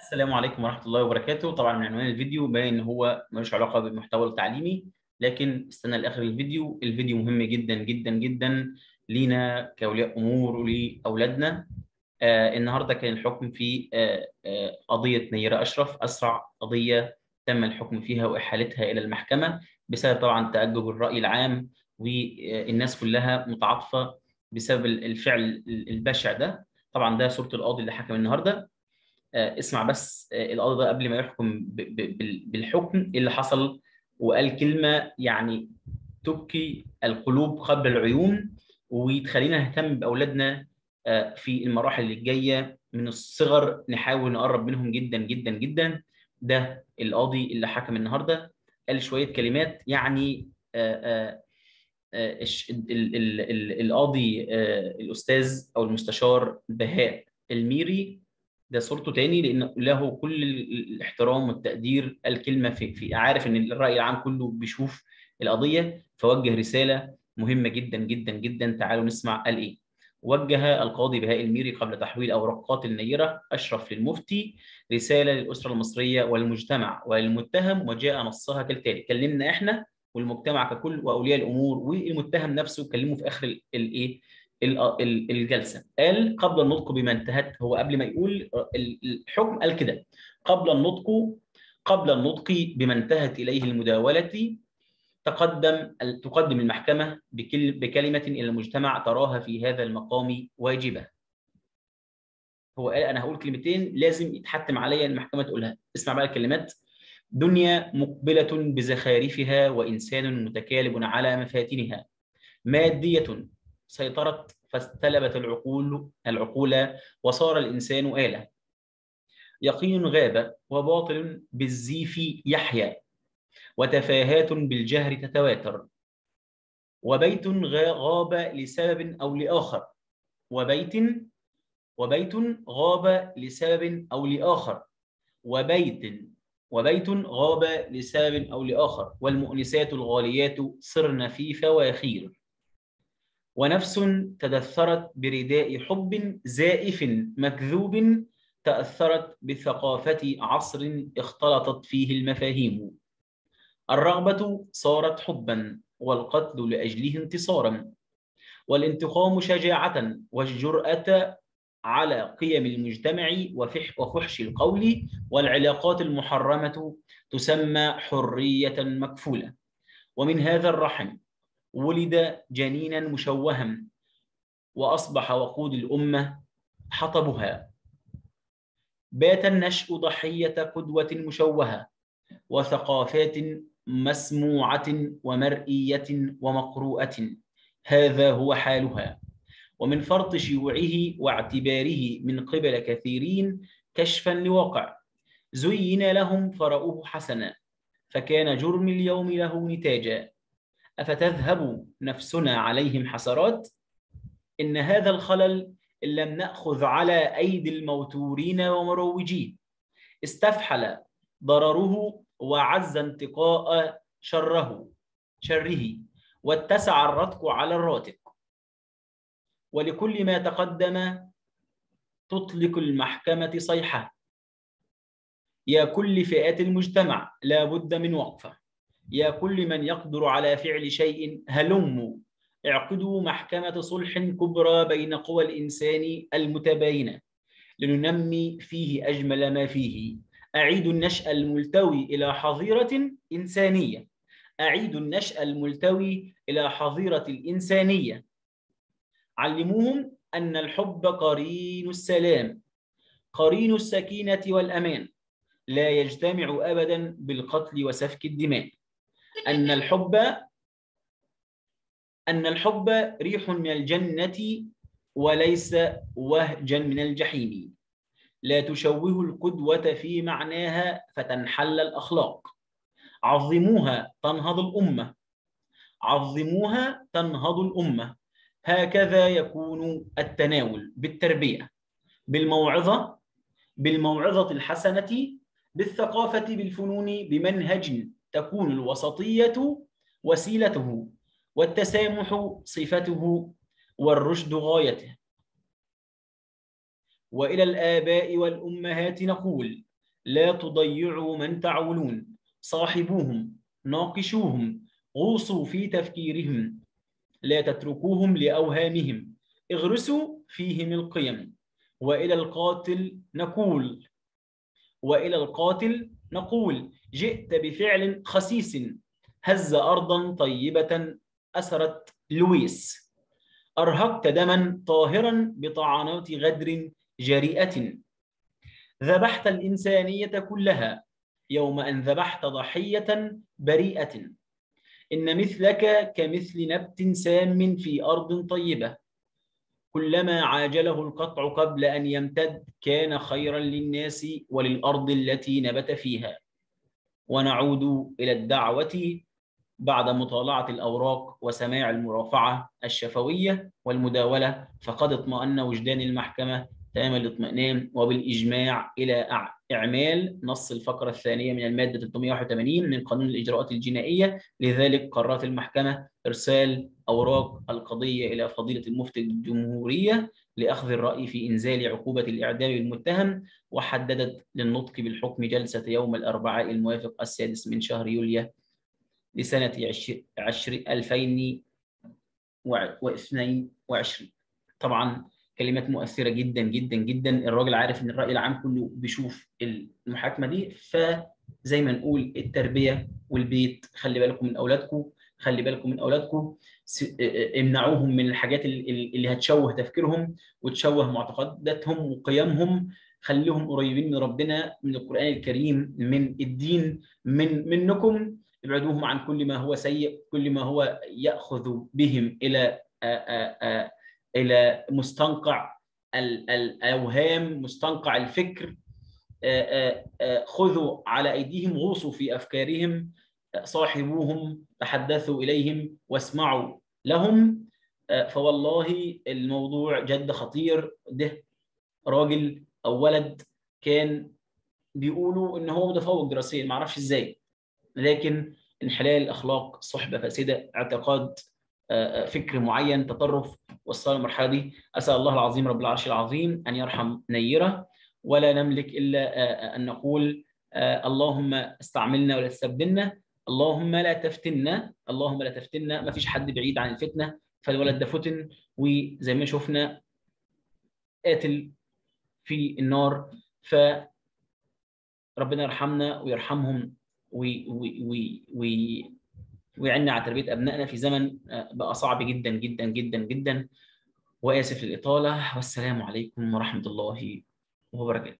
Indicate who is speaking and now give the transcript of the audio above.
Speaker 1: السلام عليكم ورحمة الله وبركاته طبعا من عنوان الفيديو باين ان هو ملوش علاقة بالمحتوى التعليمي لكن استنى لاخر الفيديو الفيديو مهم جدا جدا جدا لينا كاولياء امور ولاولادنا آه النهارده كان الحكم في آه آه قضية نيرة اشرف اسرع قضية تم الحكم فيها واحالتها الى المحكمة بسبب طبعا تأجج الرأي العام والناس كلها متعاطفة بسبب الفعل البشع ده طبعا ده صورة القاضي اللي حكم النهارده اسمع بس القاضي ده قبل ما يحكم بالحكم اللي حصل وقال كلمه يعني تبكي القلوب قبل العيون وتخلينا نهتم باولادنا في المراحل اللي جايه من الصغر نحاول نقرب منهم جدا جدا جدا ده القاضي اللي حكم النهارده قال شويه كلمات يعني القاضي الاستاذ او المستشار بهاء الميري ده صورته تاني لان له كل الاحترام والتقدير الكلمه في, في عارف ان الراي العام كله بيشوف القضيه فوجه رساله مهمه جدا جدا جدا تعالوا نسمع قال ايه وجه القاضي بهاء الميري قبل تحويل اوراقات النيره اشرف للمفتي رساله للاسره المصريه والمجتمع وللمتهم وجاء نصها كالتالي كلمنا احنا والمجتمع ككل واولياء الامور والمتهم نفسه كلمه في اخر الايه الجلسه قال قبل النطق بما انتهت هو قبل ما يقول الحكم قال كده قبل النطق قبل النطق بما انتهت اليه المداوله تقدم تقدم المحكمه بكلمه الى المجتمع تراها في هذا المقام واجبه هو قال انا هقول كلمتين لازم يتحتم عليا المحكمه تقولها اسمع بقى الكلمات دنيا مقبله بزخارفها وانسان متكالب على مفاتنها ماديه سيطرت فاستلبت العقول العقول وصار الإنسان آلة يقين غاب وباطل بالزيف يحيا وتفاهات بالجهر تتواتر وبيت غاب لسبب أو لآخر وبيت وبيت غاب لسبب أو لآخر وبيت وبيت غاب لسبب أو لآخر والمؤنسات الغاليات صرن في فواخير ونفس تدثرت برداء حب زائف مكذوب تأثرت بثقافة عصر اختلطت فيه المفاهيم الرغبة صارت حبا والقتل لأجله انتصارا والانتقام شجاعة والجرأة على قيم المجتمع وفحش القول والعلاقات المحرمة تسمى حرية مكفولة ومن هذا الرحم ولد جنينا مشوها واصبح وقود الامه حطبها بات النشء ضحيه قدوه مشوهه وثقافات مسموعه ومرئيه ومقروءه هذا هو حالها ومن فرط شيوعه واعتباره من قبل كثيرين كشفا لواقع زين لهم فرأوه حسنا فكان جرم اليوم له نتاجا أفتذهب نفسنا عليهم حسرات إن هذا الخلل إن لم نأخذ على أيدي الموتورين ومروجيه استفحل ضرره وعز انتقاء شره شره واتسع الرتق على الراتق ولكل ما تقدم تطلق المحكمة صيحة يا كل فئات المجتمع لا بد من وقفه يا كل من يقدر على فعل شيء هلموا اعقدوا محكمة صلح كبرى بين قوى الإنسان المتباينة لننمي فيه أجمل ما فيه أعيد النشأ الملتوي إلى حظيرة إنسانية أعيد النشأ الملتوي إلى حظيرة الإنسانية علموهم أن الحب قرين السلام قرين السكينة والأمان لا يجتمع أبدا بالقتل وسفك الدماء أن الحب أن الحب ريح من الجنة وليس وهجا من الجحيم لا تشوه القدوة في معناها فتنحل الأخلاق عظموها تنهض الأمة عظموها تنهض الأمة هكذا يكون التناول بالتربية بالموعظة بالموعظة الحسنة بالثقافة بالفنون بمنهج تكون الوسطية وسيلته والتسامح صفته والرشد غايته والى الاباء والامهات نقول لا تضيعوا من تعولون صاحبوهم ناقشوهم غوصوا في تفكيرهم لا تتركوهم لأوهامهم اغرسوا فيهم القيم وإلى القاتل نقول وإلى القاتل نقول جئت بفعل خسيس هز أرضا طيبة أسرت لويس أرهقت دما طاهرا بطعنات غدر جريئة ذبحت الإنسانية كلها يوم أن ذبحت ضحية بريئة إن مثلك كمثل نبت سام في أرض طيبة كلما عاجله القطع قبل أن يمتد كان خيرا للناس وللأرض التي نبت فيها ونعود إلى الدعوة بعد مطالعة الأوراق وسماع المرافعة الشفوية والمداولة فقد اطمأن وجدان المحكمة تمام الاطمئنان وبالإجماع إلى إعمال نص الفقرة الثانية من المادة 381 من قانون الإجراءات الجنائية لذلك قررت المحكمة إرسال أوراق القضية إلى فضيلة المفتي الجمهورية لأخذ الرأي في إنزال عقوبة الإعدام للمتهم وحددت للنطق بالحكم جلسة يوم الأربعاء الموافق السادس من شهر يوليو لسنة 2022 طبعا كلمات مؤثره جدا جدا جدا الراجل عارف ان الراي العام كله بيشوف المحاكمه دي فزي ما نقول التربيه والبيت خلي بالكم من اولادكم خلي بالكم من اولادكم امنعوهم من الحاجات اللي هتشوه تفكيرهم وتشوه معتقداتهم وقيمهم خليهم قريبين من ربنا من القران الكريم من الدين من منكم ابعدوهم عن كل ما هو سيء كل ما هو ياخذ بهم الى آآ آآ الى مستنقع الاوهام مستنقع الفكر خذوا على ايديهم غوصوا في افكارهم صاحبوهم تحدثوا اليهم واسمعوا لهم فوالله الموضوع جد خطير ده راجل او ولد كان بيقولوا ان هو متفوق دراسيا ما اعرفش ازاي لكن انحلال الاخلاق صحبه فاسده اعتقاد فكر معين تطرف وصل المرحله دي اسال الله العظيم رب العرش العظيم ان يرحم نيره ولا نملك الا ان نقول اللهم استعملنا ولا تستبدلنا اللهم لا تفتنا اللهم لا تفتنا ما فيش حد بعيد عن الفتنه فالولد ده فتن وزي ما شفنا قاتل في النار ف ربنا يرحمنا ويرحمهم وي وي وي وي ويعنا على تربيه ابنائنا في زمن بقى صعب جدا جدا جدا جدا واسف للاطاله والسلام عليكم ورحمه الله وبركاته